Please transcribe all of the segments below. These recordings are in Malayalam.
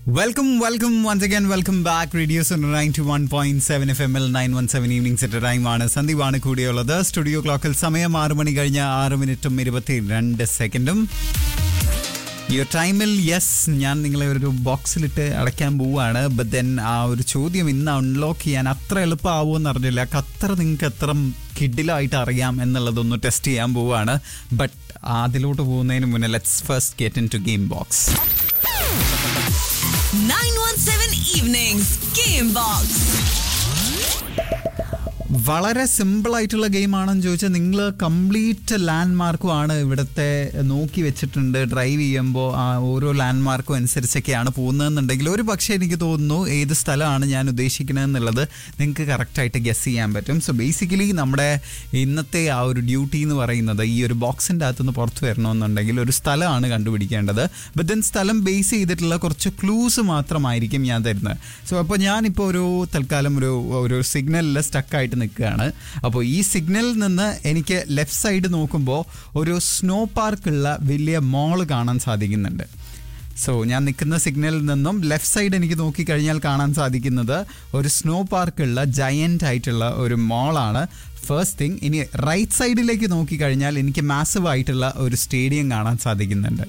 Welcome welcome once again welcome back radio nine two one point seven F M L nine one seven evening set ടൈമാണ് സന്ദീപാണ് കൂടിയുള്ളത് സ്റ്റുഡിയോ ക്ലോക്കിൽ സമയം ആറ് മണി കഴിഞ്ഞ ആറ് മിനിറ്റും ഇരുപത്തി രണ്ട് സെക്കൻഡും ഈ ഒരു ടൈമിൽ യെസ് ഞാൻ നിങ്ങളെ ഒരു ബോക്സിലിട്ട് അടയ്ക്കാൻ പോവുകയാണ് ബട്ട് ദെൻ ആ ഒരു ചോദ്യം ഇന്ന് അൺലോക്ക് ചെയ്യാൻ അത്ര എളുപ്പമാവുമോ എന്ന് അറിഞ്ഞില്ല അത്ര നിങ്ങൾക്ക് എത്ര കിഡിലായിട്ട് അറിയാം എന്നുള്ളതൊന്ന് ടെസ്റ്റ് ചെയ്യാൻ പോവുകയാണ് ബട്ട് അതിലോട്ട് പോകുന്നതിന് മുന്നേ let's first get into game box 917 Evenings Game Box. വളരെ സിമ്പിൾ ആയിട്ടുള്ള ഗെയിം ആണെന്ന് ചോദിച്ചാൽ നിങ്ങൾ കംപ്ലീറ്റ് ലാൻഡ് മാർക്കും ആണ് ഇവിടുത്തെ നോക്കി വെച്ചിട്ടുണ്ട് ഡ്രൈവ് ചെയ്യുമ്പോൾ ആ ഓരോ ലാൻഡ് മാർക്കും അനുസരിച്ചൊക്കെയാണ് പോകുന്നതെന്നുണ്ടെങ്കിൽ ഒരു പക്ഷേ എനിക്ക് തോന്നുന്നു ഏത് സ്ഥലമാണ് ഞാൻ ഉദ്ദേശിക്കുന്നത് എന്നുള്ളത് നിങ്ങൾക്ക് കറക്റ്റായിട്ട് ഗസ് ചെയ്യാൻ പറ്റും സോ ബേസിക്കലി നമ്മുടെ ഇന്നത്തെ ആ ഒരു ഡ്യൂട്ടി എന്ന് പറയുന്നത് ഈ ഒരു ബോക്സിൻ്റെ അകത്തുനിന്ന് പുറത്ത് വരണമെന്നുണ്ടെങ്കിൽ ഒരു സ്ഥലമാണ് കണ്ടുപിടിക്കേണ്ടത് ബട്ട് ദെൻ സ്ഥലം ബേസ് ചെയ്തിട്ടുള്ള കുറച്ച് ക്ലൂസ് മാത്രമായിരിക്കും ഞാൻ തരുന്നത് സോ അപ്പോൾ ഞാനിപ്പോൾ ഒരു തൽക്കാലം ഒരു ഒരു സിഗ്നലിൽ സ്റ്റക്കായിട്ട് നിൽക്കുകയാണ് അപ്പോൾ ഈ സിഗ്നലിൽ നിന്ന് എനിക്ക് ലെഫ്റ്റ് സൈഡ് നോക്കുമ്പോൾ ഒരു സ്നോ പാർക്കുള്ള വലിയ മോൾ കാണാൻ സാധിക്കുന്നുണ്ട് സോ ഞാൻ നിൽക്കുന്ന സിഗ്നലിൽ നിന്നും ലെഫ്റ്റ് സൈഡ് എനിക്ക് നോക്കിക്കഴിഞ്ഞാൽ കാണാൻ സാധിക്കുന്നത് ഒരു സ്നോ പാർക്കുള്ള ജയൻ്റ് ആയിട്ടുള്ള ഒരു മോളാണ് ഫസ്റ്റ് തിങ് ഇനി റൈറ്റ് സൈഡിലേക്ക് നോക്കിക്കഴിഞ്ഞാൽ എനിക്ക് മാസീവ് ആയിട്ടുള്ള ഒരു സ്റ്റേഡിയം കാണാൻ സാധിക്കുന്നുണ്ട്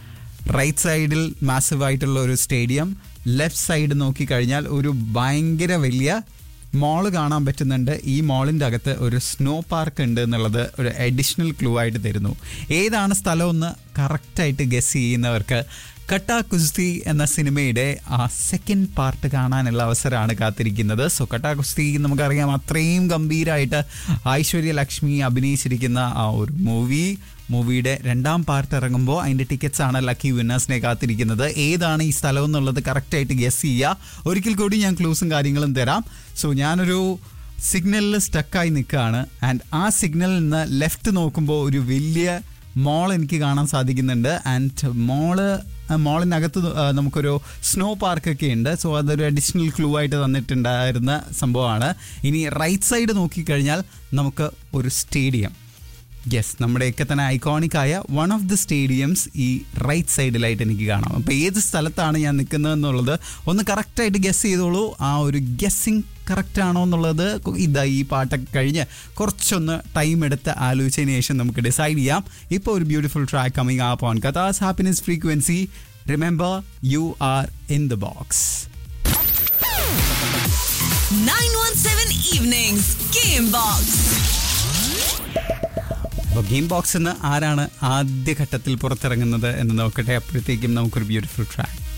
റൈറ്റ് സൈഡിൽ മാസീവ് ആയിട്ടുള്ള ഒരു സ്റ്റേഡിയം ലെഫ്റ്റ് സൈഡ് നോക്കിക്കഴിഞ്ഞാൽ ഒരു ഭയങ്കര വലിയ മോള് കാണാൻ പറ്റുന്നുണ്ട് ഈ മോളിൻ്റെ അകത്ത് ഒരു സ്നോ പാർക്ക് ഉണ്ട് എന്നുള്ളത് ഒരു അഡീഷണൽ ക്ലൂ ആയിട്ട് തരുന്നു ഏതാണ് സ്ഥലമെന്ന് കറക്റ്റായിട്ട് ഗസ് ചെയ്യുന്നവർക്ക് കട്ട കുസ്തി എന്ന സിനിമയുടെ ആ സെക്കൻഡ് പാർട്ട് കാണാനുള്ള അവസരമാണ് കാത്തിരിക്കുന്നത് സോ കട്ട കുസ്തി നമുക്കറിയാം അത്രയും ഗംഭീരമായിട്ട് ഐശ്വര്യ ലക്ഷ്മി അഭിനയിച്ചിരിക്കുന്ന ആ ഒരു മൂവി മൂവിയുടെ രണ്ടാം പാർട്ട് ഇറങ്ങുമ്പോൾ അതിൻ്റെ ടിക്കറ്റ്സ് ആണ് ലക്കി വിന്നേഴ്സിനെ കാത്തിരിക്കുന്നത് ഏതാണ് ഈ സ്ഥലം എന്നുള്ളത് കറക്റ്റായിട്ട് ഗസ് ചെയ്യുക ഒരിക്കൽ കൂടി ഞാൻ ക്ലൂസും കാര്യങ്ങളും തരാം സോ ഞാനൊരു സിഗ്നലിൽ സ്റ്റക്കായി നിൽക്കുകയാണ് ആൻഡ് ആ സിഗ്നലിൽ നിന്ന് ലെഫ്റ്റ് നോക്കുമ്പോൾ ഒരു വലിയ മോൾ എനിക്ക് കാണാൻ സാധിക്കുന്നുണ്ട് ആൻഡ് മോള് മോളിനകത്ത് നമുക്കൊരു സ്നോ പാർക്കൊക്കെ ഉണ്ട് സോ അതൊരു അഡീഷണൽ ക്ലൂ ആയിട്ട് തന്നിട്ടുണ്ടായിരുന്ന സംഭവമാണ് ഇനി റൈറ്റ് സൈഡ് നോക്കിക്കഴിഞ്ഞാൽ നമുക്ക് ഒരു സ്റ്റേഡിയം യെസ് നമ്മുടെയൊക്കെ തന്നെ ഐക്കോണിക് ആയ വൺ ഓഫ് ദി സ്റ്റേഡിയംസ് ഈ റൈറ്റ് സൈഡിലായിട്ട് എനിക്ക് കാണാം അപ്പോൾ ഏത് സ്ഥലത്താണ് ഞാൻ നിൽക്കുന്നത് എന്നുള്ളത് ഒന്ന് കറക്റ്റായിട്ട് ഗസ് ചെയ്തോളൂ ആ ഒരു ഗസ്സിങ് കറക്റ്റ് ആണോ എന്നുള്ളത് ഇതാ ഈ പാട്ടൊക്കെ കഴിഞ്ഞ് കുറച്ചൊന്ന് ടൈം എടുത്ത് ആലോചിച്ചതിന് ശേഷം നമുക്ക് ഡിസൈഡ് ചെയ്യാം ഇപ്പോൾ ഒരു beautiful track coming up on Katha's happiness frequency remember you are in the box 917 Evenings Game Box. അപ്പോൾ ഗെയിം ബോക്സ് നിന്ന് ആരാണ് ആദ്യ ഘട്ടത്തിൽ പുറത്തിറങ്ങുന്നത് എന്ന് നോക്കട്ടെ അപ്പോഴത്തേക്കും നമുക്കൊരു ബ്യൂട്ടിഫുൾ ട്രാക്ക്